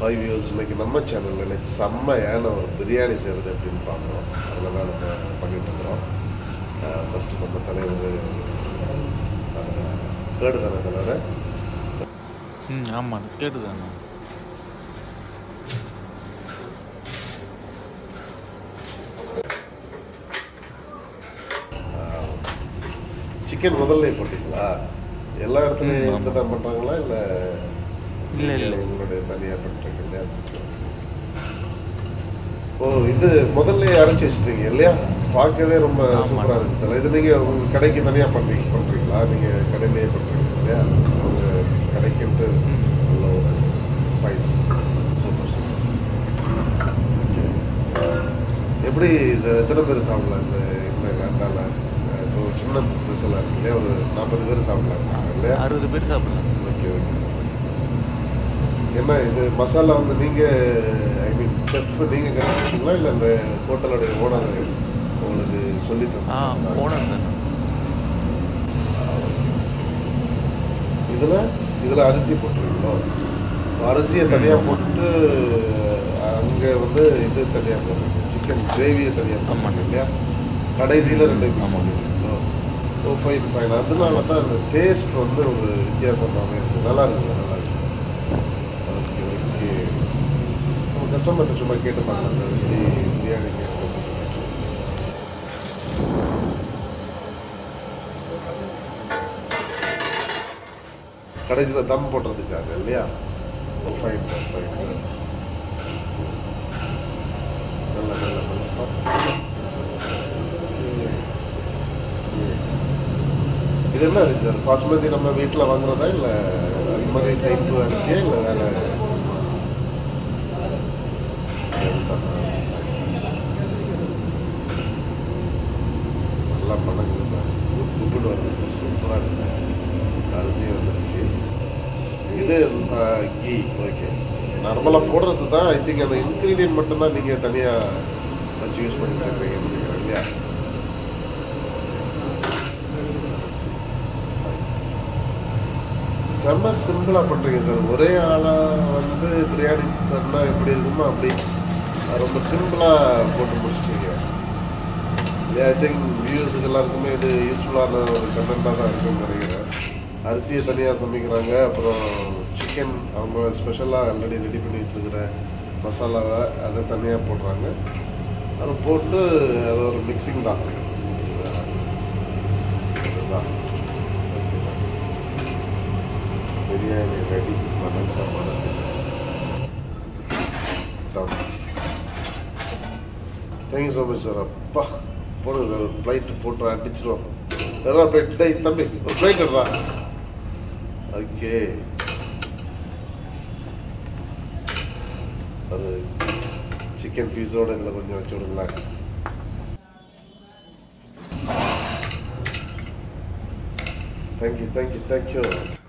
Hi views இன்னைக்கு நம்ம சேனலில் இன்னைக்கு செம்மையான ஒரு பிரியாணி செய்கிறது எப்படின்னு பார்க்குறோம் அதில் தான் நம்ம பண்ணிட்டு இருக்கிறோம் ஃபஸ்ட்டு நம்ம தலைவர் கேடு தானே தலைவர் ம் ஆமாம் கேட்டுதாண்ணா சிக்கன் முதல்ல போட்டிங்களா எல்லா இடத்துலையும் ம், இப்படி தான் பண்ணுறாங்களா இல்லை இல்லை இல்லை உங்களுடைய தனியாக பண்ணுறீங்க இல்லையா ஓ இது முதல்ல அரைச்சி வச்சிட்டீங்க இல்லையா பார்க்கவே ரொம்ப ஆமா. சூப்பராக இருக்கு தல. இது நீங்கள் உங்கள் கடைக்கு தனியாக பண்ணுறீங்க பண்ணுறீங்களா நீங்கள் கடையிலேயே பண்ணுறீங்க இல்லையா உங்கள் கடைக்குன்ட்டு உள்ள ஒரு ஸ்பைஸ் சூப்பர் சூப்பர் Okay. எப்படி சார் எத்தனை பேர் சாப்பிடலாம் இந்த இந்த கண்டால இப்போ ஒரு சின்ன பிசலாக இருக்கு இல்லையா ஒரு நாற்பது பேர் சாப்பிடலாம் இல்லையா அறுபது பேர் சாப்பிடலாம் ஓகே ஓகே என்ன இது மசாலா வந்து நீங்கள் ஐ மீன் செஃப் நீங்கள் கண்டுபிடிச்சிங்களா இல்லை இந்த ஹோட்டலோடைய ஓனர் உங்களுக்கு சொல்லி ஆ போனேன் தானே இதில் இதில் அரிசி போட்டுருக்கீங்களோ அரிசியை தனியாக போட்டு அங்கே வந்து இது தனியாக போடுறீங்க சிக்கன் கிரேவியை தனியாக போடுறீங்க இல்லையா கடைசியில் ரெண்டு மிக்ஸ் ஆமா. பண்ணிருக்கீங்களோ ஓ ஃபைன் ஃபைன் அதனால தான் அந்த டேஸ்ட் வந்து ஒரு வித்தியாசமாகவே இருக்குது நல்லா இருக்குது நல்லா இருக்குது ஓகே ஓகே நம்ம கஸ்டமர்கிட்ட சும்மா கேட்டு பார்க்கலாம் சார் இப்படி பிரியாணி கேட்டு கடைசியில் தம் போடுறதுக்காக இல்லையா ஃபைன் சார் ஃபைன் சார் நல்ல நல்ல நல்ல இது என்ன அரிசி சார் பாஸ்மதி நம்ம வீட்டில் வாங்குறதா இல்லை அந்த மாதிரி டைப் அரிசியா இல்லை வேற நல்லா பண்ணுங்க சார் குப்பிட்டு வருது சார் சூப்பராக இருக்கு அரிசி வந்துருச்சு இது கீ ஓகே நார்மலாக போடுறது தான் ஐ திங்க் அந்த இன்க்ரீடியன்ட் மட்டும்தான் நீங்கள் தனியாக வச்சு யூஸ் பண்ணிட்டு இருக்கீங்கன்னு நினைக்கிறேன் இல்லையா செம்ம சிம்பிளாக பண்ணுறீங்க சார் ஒரே ஆளாக வந்து பிரியாணி பண்ணால் எப்படி இருக்குமோ அப்படி அது ரொம்ப சிம்பிளாக போட்டு முடிச்சிட்டீங்க ஐ திங்க் வியூஸுக்கு எல்லாருக்குமே இது யூஸ்ஃபுல்லான ஒரு கண்டென்ட்டாக தான் இருக்குன்னு நினைக்கிறேன் அரிசியை தனியாக சமைக்கிறாங்க அப்புறம் சிக்கன் அவங்க ஸ்பெஷலாக ஆல்ரெடி ரெடி பண்ணி வச்சுருக்கிற மசாலாவை அதை தனியாக போடுறாங்க அதை போட்டு அது ஒரு மிக்சிங் தான் அதுதான் ஓகே சார் பிரியாணி ரெடி மணக்க மணக்கு sir thank you so much sir அப்பா போடுங்க சார் ஒரு ஃப்ளைட் போட்டு அடிச்சிடும் எவ்வளோ ஃப்ளைட் டேய் தம்பி ஒரு ஃப்ளைட் எடுறா ஓகே அது சிக்கன் பீஸோட இதில் கொஞ்சம் வச்சு விடுங்களேன் தேங்க்யூ தேங்க்யூ தேங்க்யூ